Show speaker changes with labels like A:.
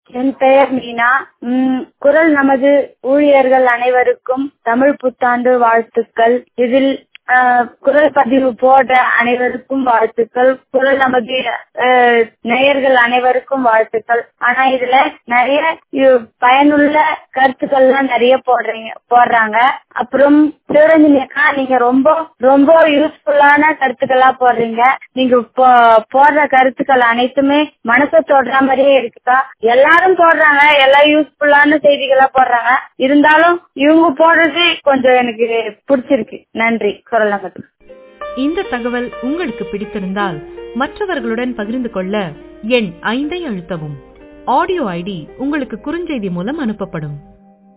A: என் பெயர் மீனா உம் குரல் நமது ஊழியர்கள் அனைவருக்கும் தமிழ் புத்தாண்டு வாழ்த்துக்கள் இதில் ஆஹ், குரல் பதிவு போடுற அனைவருக்கும் வாழ்த்துக்கள் குரல் நமது ஆஹ், நேயர்கள் அனைவருக்கும் வாழ்த்துக்கள் ஆனா இதுல நிறைய இ- பயனுள்ள கருத்துக்கள்லாம் நிறைய போடுறீங்க போடுறாங்க அப்புறம் சிவரஞ்சனி அக்கா நீங்க ரொம்ப ரொம்ப யூஸ்ஃபுல்லான கருத்துக்களா போடுறீங்க நீங்க போ- போடுற கருத்துக்கள் அனைத்துமே மனசை தொடுற மாதிரியே இருக்குக்கா எல்லாரும் போடுறாங்க எல்லாம் யூஸ்ஃபுல்லான செய்திகளா போடுறாங்க இருந்தாலும் இவங்க போடுறது கொஞ்சம் எனக்கு பிடிச்சிருக்கு நன்றி குரல்
B: இந்த தகவல் உங்களுக்கு பிடித்திருந்தால் மற்றவர்களுடன் பகிர்ந்து கொள்ள எண் ஐந்தை அழுத்தவும் ஆடியோ ஐடி உங்களுக்கு குறுஞ்செய்தி மூலம் அனுப்பப்படும்